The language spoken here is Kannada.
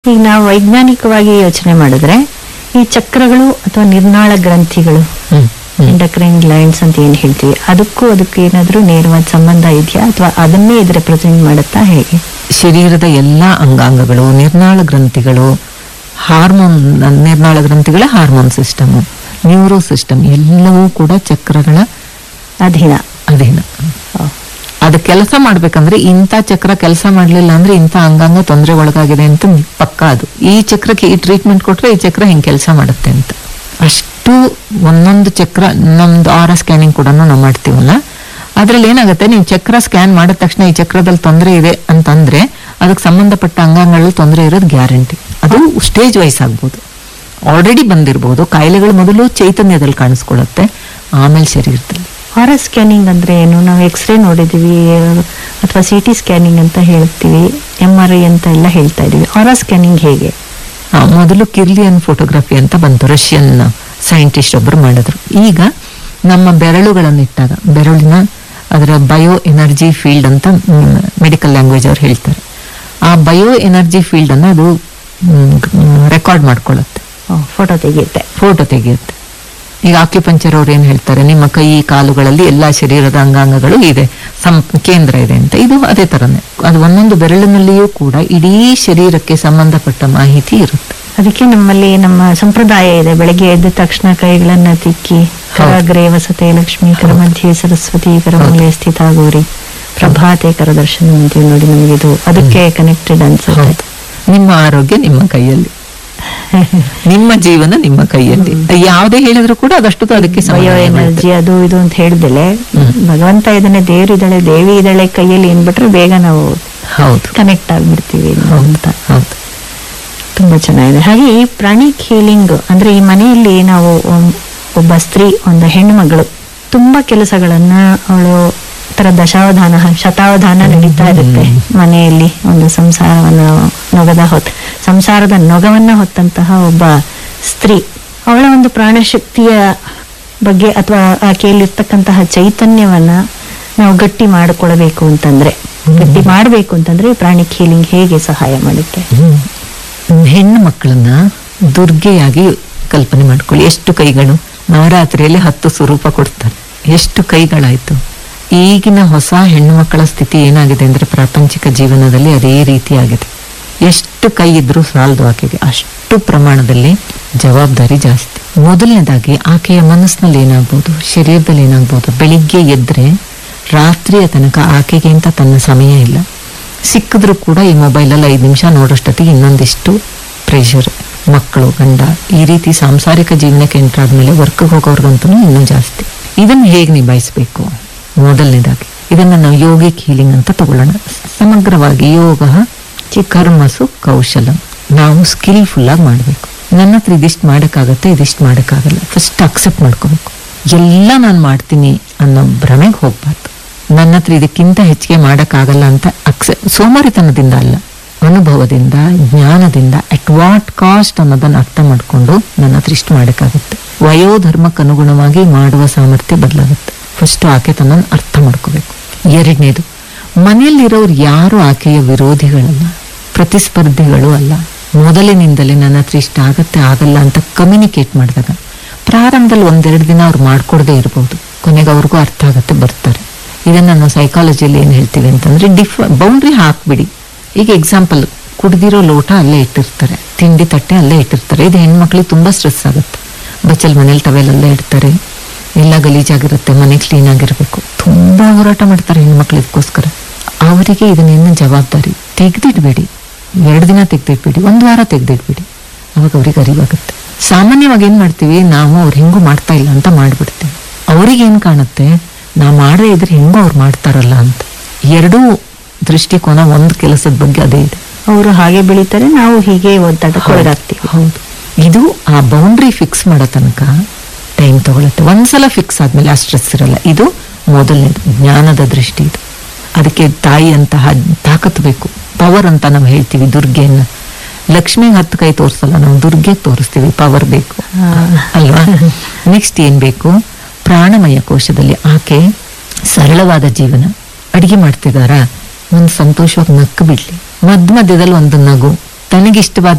ಈಗ ನಾವು ವೈಜ್ಞಾನಿಕವಾಗಿ ಯೋಚನೆ ಮಾಡಿದ್ರೆ ಈ ಚಕ್ರಗಳು ಅಥವಾ ನಿರ್ನಾಳ ಗ್ರಂಥಿಗಳು ಹ್ಮ್ ಹ್ಮ್. ಎಂಡಕ್ರೈನ್ ಗ್ಲೈಂಡ್ಸ್ ಅಂತ ಏನ್ ಹೇಳ್ತೀವಿ ಅದಕ್ಕೂ ಅದಕ್ಕೆ ಏನಾದ್ರೂ ನೇರವಾದ ಸಂಬಂಧ ಇದೆಯಾ ಅಥವಾ ಅದನ್ನೇ ಇದು ರೆಪ್ರೆಸೆಂಟ್ ಮಾಡುತ್ತಾ ಹೇಗೆ ಶರೀರದ ಎಲ್ಲ ಅಂಗಾಂಗಗಳು ನಿರ್ನಾಳ ಗ್ರಂಥಿಗಳು ಹಾರ್ಮೋನ್ ನಿರ್ನಾಳ ಗ್ರಂಥಿಗಳ ಹಾರ್ಮೋನ್ ಸಿಸ್ಟಮ್ ನ್ಯೂರೋ ಸಿಸ್ಟಮ್ ಎಲ್ಲವೂ ಕೂಡ ಚಕ್ರಗಳ ಅಧೀನ ಅಧೀನ ಅದು ಕೆಲಸ ಮಾಡ್ಬೇಕಂದ್ರೆ ಇಂಥ ಚಕ್ರ ಕೆಲಸ ಮಾಡ್ಲಿಲ್ಲ ಅಂದ್ರೆ ಇಂಥ ಅಂಗಾಂಗ ತೊಂದರೆ ಒಳಗಾಗಿದೆ ಅಂತ ಪಕ್ಕ ಅದು ಈ ಚಕ್ರಕ್ಕೆ ಈ ಟ್ರೀಟ್ಮೆಂಟ್ ಕೊಟ್ರೆ ಈ ಚಕ್ರ ಹಿಂಗ್ ಕೆಲಸ ಮಾಡುತ್ತೆ ಅಂತ ಅಷ್ಟು ಒಂದೊಂದು ಚಕ್ರ ನಮ್ದು ಆರ ಸ್ಕ್ಯಾನಿಂಗ್ ಕೂಡ ನಾವು ಮಾಡ್ತೀವಲ್ಲ ಅದ್ರಲ್ಲಿ ಏನಾಗುತ್ತೆ ನೀವು ಚಕ್ರ ಸ್ಕ್ಯಾನ್ ಮಾಡಿದ ತಕ್ಷಣ ಈ ಚಕ್ರದಲ್ಲಿ ತೊಂದರೆ ಇದೆ ಅಂತಂದ್ರೆ ಅದಕ್ಕೆ ಸಂಬಂಧಪಟ್ಟ ಅಂಗಾಂಗಗಳಲ್ಲಿ ತೊಂದರೆ ಇರೋದು ಗ್ಯಾರಂಟಿ ಅದು ಸ್ಟೇಜ್ ವೈಸ್ ಆಗ್ಬೋದು ಆಲ್ರೆಡಿ ಬಂದಿರಬಹುದು ಕಾಯಿಲೆಗಳು ಮೊದಲು ಚೈತನ್ಯದಲ್ಲಿ ಕಾಣಿಸ್ಕೊಳ್ಳುತ್ತೆ ಆಮೇಲೆ ಶರೀರದಲ್ಲಿ ಆರ್ ಸ್ಕ್ಯಾನಿಂಗ್ ಅಂದ್ರೆ ಏನು ನಾವು ಎಕ್ಸ್ರೇ ನೋಡಿದೀವಿ ಅಥವಾ ಸಿ ಟಿ ಸ್ಕ್ಯಾನಿಂಗ್ ಅಂತ ಹೇಳ್ತೀವಿ ಎಂ ಆರ್ ಐ ಅಂತ ಎಲ್ಲ ಹೇಳ್ತಾ ಇದೀವಿ ಆರ್ ಸ್ಕ್ಯಾನಿಂಗ್ ಹೇಗೆ ಆ, ಮೊದಲು ಕಿರ್ಲಿಯನ್ ಫೋಟೋಗ್ರಫಿ ಅಂತ ಬಂತು ರಷ್ಯನ್ ಸೈಂಟಿಸ್ಟ್ ಒಬ್ಬರು ಮಾಡಿದ್ರು ಈಗ ನಮ್ಮ ಬೆರಳುಗಳನ್ನಿಟ್ಟಾಗ ಬೆರಳಿನ ಅದರ ಬಯೋ ಎನರ್ಜಿ ಫೀಲ್ಡ್ ಅಂತ ಮೆಡಿಕಲ್ ಲ್ಯಾಂಗ್ವೇಜ್ ಅವ್ರು ಹೇಳ್ತಾರೆ ಆ ಬಯೋ ಎನರ್ಜಿ ಫೀಲ್ಡ್ ಅನ್ನು ಅದು ರೆಕಾರ್ಡ್ ಮಾಡ್ಕೊಳ್ಳುತ್ತೆ ಫೋಟೋ ತೆಗೆಯುತ್ತೆ ಫೋಟೋ ತೆಗೆಯುತ್ತೆ ಈಗ ಆಕ್ಯುಪಂಚರ್ ಅವ್ರು ಏನ್ ಹೇಳ್ತಾರೆ ನಿಮ್ಮ ಕೈ ಕಾಲುಗಳಲ್ಲಿ ಎಲ್ಲಾ ಶರೀರದ ಅಂಗಾಂಗಗಳು ಇದೆ ಸಂ ಕೇಂದ್ರ ಇದೆ ಅಂತ ಇದು ಅದೇ ತರನೇ ಅದು ಒಂದೊಂದು ಬೆರಳಿನಲ್ಲಿಯೂ ಕೂಡ ಇಡೀ ಶರೀರಕ್ಕೆ ಸಂಬಂಧಪಟ್ಟ ಮಾಹಿತಿ ಇರುತ್ತೆ ಅದಕ್ಕೆ ನಮ್ಮಲ್ಲಿ ನಮ್ಮ ಸಂಪ್ರದಾಯ ಇದೆ ಬೆಳಗ್ಗೆ ಎದ್ದ ತಕ್ಷಣ ಕೈಗಳನ್ನ ತಿಕ್ಕಿ ಕರಗ್ರೆ ವಸತೆ ಲಕ್ಷ್ಮೀ ಕರ ಮಧ್ಯೆ ಸರಸ್ವತಿ ಕರ ಮೂಲೆ ಸ್ಥಿತ ಗೌರಿ ಪ್ರಭಾತೆ ಕರ ದರ್ಶನ ಅಂತೀವಿ ನೋಡಿ ನಮಗೆ ಇದು ಅದಕ್ಕೆ ಕನೆಕ್ಟೆಡ್ ಅನ್ಸುತ್ತೆ ಹೌದು ನಿಮ್ಮ ಆರೋಗ್ಯ ನಿಮ್ಮ ಕೈಯಲ್ಲಿ ನಿಮ್ಮ ಜೀವನ ನಿಮ್ಮ ಕೈಯಲ್ಲಿ ಯಾವುದೇ ಹೇಳಿದ್ರು ಕೂಡ ಅದಷ್ಟು ಅದಕ್ಕೆ ಬಯೋ ಸಂಬಂಧ ಬೀಳುತ್ತೆ. ಎನರ್ಜಿ ಅದು ಇದು ಅಂತ ಹೇಳ್ದಲೆ ಭಗವಂತ ಇದನ್ನೇ ದೇವ್ರು ಇದ್ದಾಳೆ ದೇವಿ ಇದ್ದಾಳೆ ಕೈಯಲ್ಲಿ ಏನ್ಬಿಟ್ರೆ ಬೇಗ ನಾವು ಹೌದು ಕನೆಕ್ಟ್ ಆಗ್ಬಿಡ್ತೀವಿ ಅಂತ ಹೌದು ತುಂಬಾ ಚೆನ್ನಾಗಿದೆ ಹಾಗೆ ಈ ಪ್ರಾಣಿಕ್ ಹೀಲಿಂಗ್ ಅಂದ್ರೆ ಈ ಮನೆಯಲ್ಲಿ ನಾವು ಒಂ- ಒಬ್ಬ ಸ್ತ್ರೀ ಒಂದು ಹೆಣ್ಣು ಮಗಳು ತುಂಬಾ ಕೆಲಸಗಳನ್ನ ಅವಳು ತರ ದಶಾವಧಾನ ಶತಾವಧಾನ ನಡೀತಾ ಇರುತ್ತೆ ಮನೆಯಲ್ಲಿ ಒಂದು ಸಂಸಾರವನ್ನು ನೊಗದ ಹೊತ್ ಸಂಸಾರದ ನೊಗವನ್ನ ಹೊತ್ತಂತಹ ಒಬ್ಬ ಸ್ತ್ರೀ ಅವಳ ಒಂದು ಪ್ರಾಣಶಕ್ತಿಯ ಬಗ್ಗೆ ಅಥವಾ ಆಕೆಯಲ್ಲಿರ್ತಕ್ಕಂತಹ ಚೈತನ್ಯವನ್ನ ನಾವು ಗಟ್ಟಿ ಮಾಡಿಕೊಳ್ಬೇಕು ಅಂತಂದ್ರೆ ಗಟ್ಟಿ ಮಾಡಬೇಕು ಅಂತಂದ್ರೆ ಪ್ರಾಣಿಕ್ ಹೀಲಿಂಗ್ ಹೇಗೆ ಸಹಾಯ ಮಾಡುತ್ತೆ ಹ್ಮ್. ಹೆಣ್ಣು ಮಕ್ಕಳನ್ನ ದುರ್ಗೆಯಾಗಿ ಕಲ್ಪನೆ ಮಾಡ್ಕೊಳ್ಳಿ ಎಷ್ಟು ಕೈಗಳು ನವರಾತ್ರಿಯಲ್ಲಿ ಹತ್ತು ಸ್ವರೂಪ ಕೊಡ್ತಾರೆ ಎಷ್ಟು ಕೈಗಳಾಯ್ತು ಈಗಿನ ಹೊಸ ಹೆಣ್ಣು ಮಕ್ಕಳ ಸ್ಥಿತಿ ಏನಾಗಿದೆ ಅಂದ್ರೆ ಪ್ರಾಪಂಚಿಕ ಜೀವನದಲ್ಲಿ ಅದೇ ರೀತಿ ಆಗಿದೆ ಎಷ್ಟು ಕೈ ಇದ್ರೂ ಸಾಲದು ಆಕೆಗೆ ಅಷ್ಟು ಪ್ರಮಾಣದಲ್ಲಿ ಜವಾಬ್ದಾರಿ ಜಾಸ್ತಿ ಮೊದಲನೇದಾಗಿ ಆಕೆಯ ಮನಸ್ಸಿನಲ್ಲಿ ಏನಾಗ್ಬೋದು ಶರೀರದಲ್ಲಿ ಏನಾಗ್ಬೋದು ಬೆಳಿಗ್ಗೆ ಎದ್ರೆ ರಾತ್ರಿಯ ತನಕ ಆಕೆಗೆ ಅಂತ ತನ್ನ ಸಮಯ ಇಲ್ಲ ಸಿಕ್ಕಿದ್ರು ಕೂಡ ಈ ಮೊಬೈಲಲ್ಲಿ ಐದು ನಿಮಿಷ ನೋಡೋಷ್ಟೊತ್ತಿಗೆ ಇನ್ನೊಂದಿಷ್ಟು ಪ್ರೆಷರ್ ಮಕ್ಕಳು ಗಂಡ ಈ ರೀತಿ ಸಾಂಸಾರಿಕ ಜೀವನಕ್ಕೆ ಎಂಟರ್ ಆದ್ಮೇಲೆ ವರ್ಕ್ಗೆ ಹೋಗೋರ್ಗಂತೂ ಇನ್ನೂ ಜಾಸ್ತಿ ಇದನ್ನು ಹೇಗೆ ನಿಭಾಯಿಸಬೇಕು ಮೊದಲನೇದಾಗಿ ಇದನ್ನ ನಾವು ಯೋಗಿಕ್ ಹೀಲಿಂಗ್ ಅಂತ ತಗೊಳ್ಳೋಣ ಸಮಗ್ರವಾಗಿ ಯೋಗ ಕರ್ಮಸು ಕೌಶಲಂ ನಾವು ಸ್ಕಿಲ್ಫುಲ್ ಆಗಿ ಮಾಡಬೇಕು ನನ್ನ ಹತ್ರ ಇದಿಷ್ಟು ಮಾಡೋಕ್ಕಾಗತ್ತೆ ಇದಿಷ್ಟು ಮಾಡೋಕ್ಕಾಗಲ್ಲ ಫಸ್ಟ್ ಅಕ್ಸೆಪ್ಟ್ ಮಾಡ್ಕೋಬೇಕು ಎಲ್ಲ ನಾನು ಮಾಡ್ತೀನಿ ಅನ್ನೋ ಭ್ರಮೆಗೆ ಹೋಗ್ಬಾರ್ದು ನನ್ನ ಹತ್ರ ಇದಕ್ಕಿಂತ ಹೆಚ್ಚಿಗೆ ಮಾಡೋಕ್ಕಾಗಲ್ಲ ಅಂತ ಅಕ್ಸೆ ಸೋಮಾರಿತನದಿಂದ ಅಲ್ಲ ಅನುಭವದಿಂದ ಜ್ಞಾನದಿಂದ ಅಟ್ ವಾಟ್ ಕಾಸ್ಟ್ ಅನ್ನೋದನ್ನ ಅರ್ಥ ಮಾಡ್ಕೊಂಡು ನನ್ನ ಹತ್ರ ಇಷ್ಟು ಮಾಡೋಕ್ಕಾಗುತ್ತೆ ವಯೋಧರ್ಮಕ್ಕೆ ಅನುಗುಣವಾಗಿ ಮಾಡುವ ಸಾಮರ್ಥ್ಯ ಬದಲಾಗುತ್ತೆ ಫಸ್ಟ್ ಆಕೆ ತನ್ನ ಅರ್ಥ ಮಾಡ್ಕೋಬೇಕು ಎರಡನೇದು ಮನೆಯಲ್ಲಿರೋರು ಯಾರು ಆಕೆಯ ವಿರೋಧಿಗಳಲ್ಲ ಪ್ರತಿಸ್ಪರ್ಧಿಗಳು ಅಲ್ಲ ಮೊದಲಿನಿಂದಲೇ ನನ್ನ ಹತ್ರ ಇಷ್ಟ ಆಗತ್ತೆ ಆಗಲ್ಲ ಅಂತ ಕಮ್ಯುನಿಕೇಟ್ ಮಾಡಿದಾಗ ಪ್ರಾರಂಭದಲ್ಲಿ ಒಂದೆರಡು ದಿನ ಅವ್ರು ಮಾಡ್ಕೊಡದೇ ಇರ್ಬೋದು ಕೊನೆಗೆ ಅವ್ರಿಗೂ ಅರ್ಥ ಆಗತ್ತೆ ಬರ್ತಾರೆ ಇದನ್ನ ನಾವು ಸೈಕಾಲಜಿಯಲ್ಲಿ ಏನು ಹೇಳ್ತೀವಿ ಅಂತಂದ್ರೆ ಡಿಫ್ ಬೌಂಡ್ರಿ ಹಾಕ್ಬಿಡಿ ಈಗ ಎಕ್ಸಾಂಪಲ್ ಕುಡ್ದಿರೋ ಲೋಟ ಅಲ್ಲೇ ಇಟ್ಟಿರ್ತಾರೆ ತಿಂಡಿ ತಟ್ಟೆ ಅಲ್ಲೇ ಇಟ್ಟಿರ್ತಾರೆ ಇದು ಹೆಣ್ಮಕ್ಳಿಗೆ ತುಂಬಾ ಸ್ಟ್ರೆಸ್ ಆಗುತ್ತೆ ಬಚ್ಚಲ್ ಮನೇಲಿ ಟವೆಲ್ ಅಲ್ಲೇ ಇಡ್ತಾರೆ ಎಲ್ಲ ಗಲೀಜಾಗಿರುತ್ತೆ ಮನೆ ಕ್ಲೀನ್ ಆಗಿರ್ಬೇಕು ತುಂಬಾ ಹೋರಾಟ ಮಾಡ್ತಾರೆ ಹೆಣ್ಮಕ್ಳು ಇದಕ್ಕೋಸ್ಕರ ಅವರಿಗೆ ಇದನ್ನೇನು ಜವಾಬ್ದಾರಿ ತೆಗ್ದಿಡ್ಬೇಡಿ ಎರಡು ದಿನ ತೆಗ್ದಿಟ್ಬಿಡಿ ಒಂದು ವಾರ ತೆಗ್ದಿಟ್ಬಿಡಿ ಅವಾಗ ಅವ್ರಿಗೆ ಅರಿವಾಗುತ್ತೆ ಸಾಮಾನ್ಯವಾಗಿ ಏನ್ ಮಾಡ್ತೀವಿ ನಾವು ಅವ್ರು ಹೆಂಗೂ ಮಾಡ್ತಾ ಇಲ್ಲ ಅಂತ ಮಾಡ್ಬಿಡ್ತೀವಿ ಅವ್ರಿಗೆ ಏನ್ ಕಾಣುತ್ತೆ ನಾ ಮಾಡದೇ ಇದ್ರೆ ಹೆಂಗೋ ಅವ್ರು ಮಾಡ್ತಾರಲ್ಲ ಅಂತ ಎರಡೂ ದೃಷ್ಟಿಕೋನ ಒಂದು ಕೆಲಸದ ಬಗ್ಗೆ ಅದೇ ಇದೆ ಅವರು ಹಾಗೆ ಬೆಳೀತಾರೆ ನಾವು ಹೀಗೆ ಒದ್ದಾಟಕ್ಕೆ ಒಳಗಾಗ್ತೀವಿ ಹೌದು ಇದು ಆ ಬೌಂಡ್ರಿ ಫಿಕ್ಸ್ ಮಾಡೋ ತನಕ ಟೈಮ್ ತಗೊಳುತ್ತೆ ಒಂದ್ಸಲ ಫಿಕ್ಸ್ ಆದ್ಮೇಲೆ ಆ ಸ್ಟ್ರೆಸ್ ಇರಲ್ಲ ಇದು ಮೊದಲನೇದು ಜ್ಞಾನದ ದೃಷ್ಟಿ ಇದು ಅದಕ್ಕೆ ತಾಯಿ ಅಂತಹ ತಾಕತ್ತು ಬೇಕು ಪವರ್ ಅಂತ ನಾವು ಹೇಳ್ತೀವಿ ದುರ್ಗೆಯನ್ನ ಲಕ್ಷ್ಮಿಗೆ ಹತ್ತು ಕೈ ತೋರಿಸಲ್ಲ ನಾವು ದುರ್ಗೆ ತೋರಿಸ್ತೀವಿ ಪವರ್ ಬೇಕು ಅಲ್ವಾ ನೆಕ್ಸ್ಟ್ ಏನ್ ಬೇಕು ಪ್ರಾಣಮಯ ಕೋಶದಲ್ಲಿ ಆಕೆ ಸರಳವಾದ ಜೀವನ ಅಡಿಗೆ ಮಾಡ್ತಿದಾರಾ ಒಂದು ಸಂತೋಷವಾಗಿ ನಕ್ಕು ಬಿಡ್ಲಿ ಮಧ್ಯ ಮಧ್ಯದಲ್ಲಿ ಒಂದು ನಗು ತನಗಿಷ್ಟವಾದ